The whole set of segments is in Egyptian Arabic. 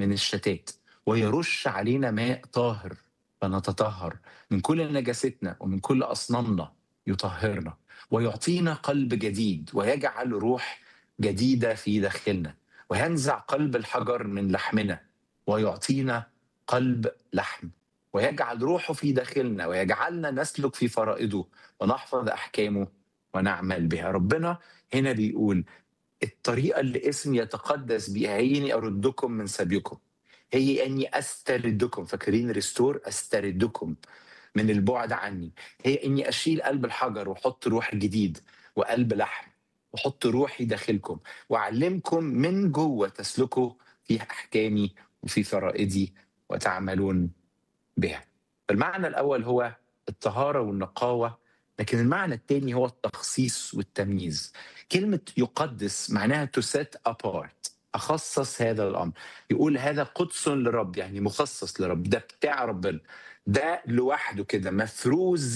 من الشتات ويرش علينا ماء طاهر فنتطهر من كل نجاستنا ومن كل أصنامنا يطهرنا ويعطينا قلب جديد ويجعل روح جديدة في داخلنا وينزع قلب الحجر من لحمنا ويعطينا قلب لحم ويجعل روحه في داخلنا ويجعلنا نسلك في فرائضه ونحفظ أحكامه ونعمل بها ربنا هنا بيقول الطريقة اللي اسمي يتقدس بها هي إني أردكم من سبيكم هي أني أستردكم فاكرين ريستور أستردكم من البعد عني هي إني أشيل قلب الحجر وأحط روح جديد وقلب لحم وأحط روحي داخلكم وأعلمكم من جوه تسلكوا في أحكامي وفي فرائدي وتعملون بها المعنى الأول هو الطهارة والنقاوة لكن المعنى الثاني هو التخصيص والتمييز كلمة يقدس معناها to set apart أخصص هذا الأمر يقول هذا قدس لرب يعني مخصص لرب ده بتاع ربنا ده لوحده كده مفروز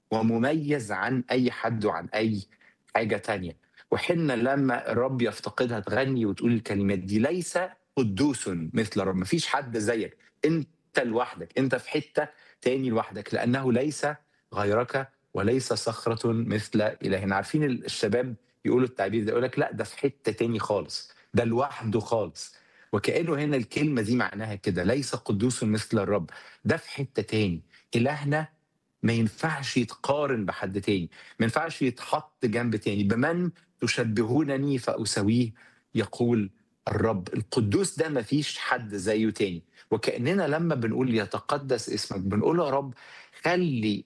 ومميز عن أي حد وعن أي حاجة تانية وحنا لما الرب يفتقدها تغني وتقول الكلمات دي ليس قدوس مثل الرب مفيش حد زيك انت لوحدك انت في حتة تاني لوحدك لأنه ليس غيرك وليس صخرة مثل إلهنا عارفين الشباب يقولوا التعبير ده يقول لك لا ده في حتة تاني خالص ده لوحده خالص وكأنه هنا الكلمة دي معناها كده ليس قدوس مثل الرب ده في حتة تاني إلهنا ما ينفعش يتقارن بحد تاني ما ينفعش يتحط جنب تاني بمن تشبهونني فأسويه يقول الرب القدوس ده ما فيش حد زيه تاني وكأننا لما بنقول يتقدس اسمك بنقول يا رب خلي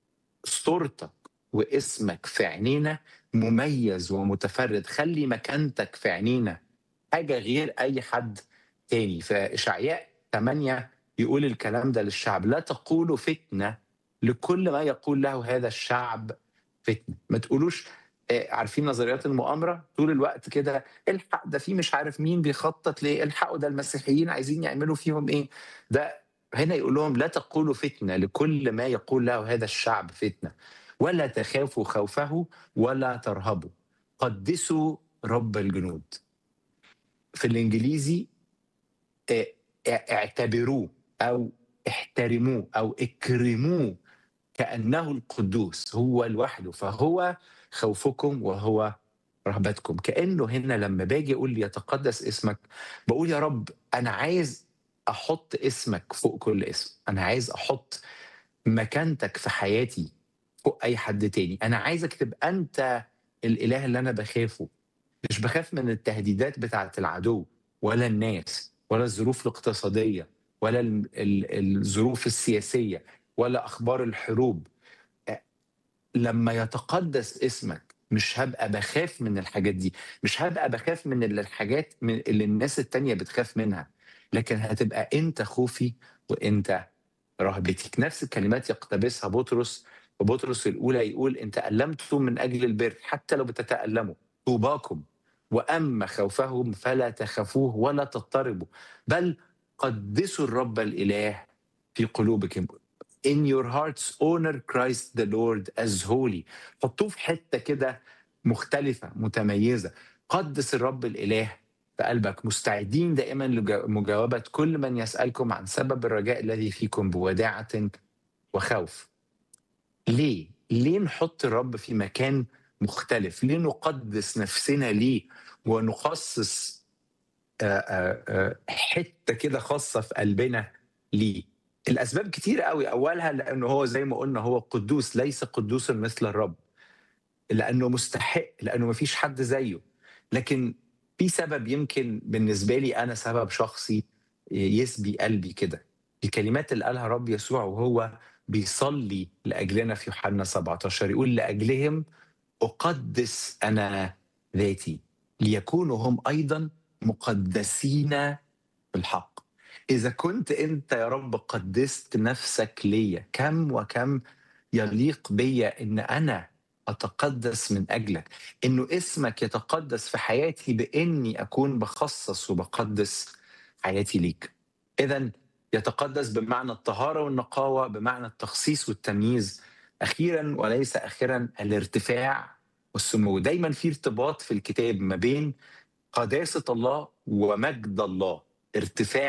صورتك واسمك في عينينا مميز ومتفرد خلي مكانتك في عينينا حاجة غير أي حد تاني فإشعياء 8 يقول الكلام ده للشعب لا تقولوا فتنة لكل ما يقول له هذا الشعب فتنة ما تقولوش آه، عارفين نظريات المؤامرة طول الوقت كده الحق ده في مش عارف مين بيخطط ليه الحقوا ده المسيحيين عايزين يعملوا فيهم ايه ده هنا يقول لهم لا تقولوا فتنة لكل ما يقول له هذا الشعب فتنة ولا تخافوا خوفه ولا ترهبوا قدسوا رب الجنود في الانجليزي اه، اعتبروه او احترموه او اكرموه كانه القدوس هو لوحده فهو خوفكم وهو رهبتكم كانه هنا لما باجي اقول يتقدس اسمك بقول يا رب انا عايز احط اسمك فوق كل اسم انا عايز احط مكانتك في حياتي فوق اي حد تاني انا عايزك تبقى انت الاله اللي انا بخافه مش بخاف من التهديدات بتاعه العدو ولا الناس ولا الظروف الاقتصاديه ولا ال- ال- الظروف السياسيه ولا اخبار الحروب أ- لما يتقدس اسمك مش هبقى بخاف من الحاجات دي مش هبقى بخاف من اللي الحاجات من اللي الناس التانية بتخاف منها لكن هتبقى انت خوفي وانت رهبتك نفس الكلمات يقتبسها بطرس وبطرس الأولى يقول إن تألمتم من أجل البر حتى لو بتتألموا طوباكم وأما خوفهم فلا تخافوه ولا تضطربوا بل قدسوا الرب الإله في قلوبكم In your hearts honor Christ the Lord as holy حطوه في حتة كده مختلفة متميزة قدس الرب الإله في قلبك مستعدين دائما لمجاوبة كل من يسألكم عن سبب الرجاء الذي فيكم بوداعة وخوف ليه؟ ليه نحط الرب في مكان مختلف؟ ليه نقدس نفسنا ليه ونخصص آه، آه، آه، حتة كده خاصة في قلبنا ليه؟ الأسباب كتير قوي أولها لأنه هو زي ما قلنا هو قدوس ليس قدوسا مثل الرب لأنه مستحق لأنه مفيش حد زيه لكن في سبب يمكن بالنسبة لي أنا سبب شخصي يسبي قلبي كده الكلمات اللي قالها رب يسوع وهو بيصلي لأجلنا في يوحنا 17 يقول لأجلهم أقدس أنا ذاتي ليكونوا هم أيضا مقدسين في الحق إذا كنت أنت يا رب قدست نفسك ليا كم وكم يليق بيا إن أنا أتقدس من أجلك إنه اسمك يتقدس في حياتي بإني أكون بخصص وبقدس حياتي ليك إذا يتقدس بمعنى الطهارة والنقاوة بمعنى التخصيص والتمييز أخيرا وليس أخيرا الارتفاع والسمو دايما في ارتباط في الكتاب ما بين قداسة الله ومجد الله ارتفاع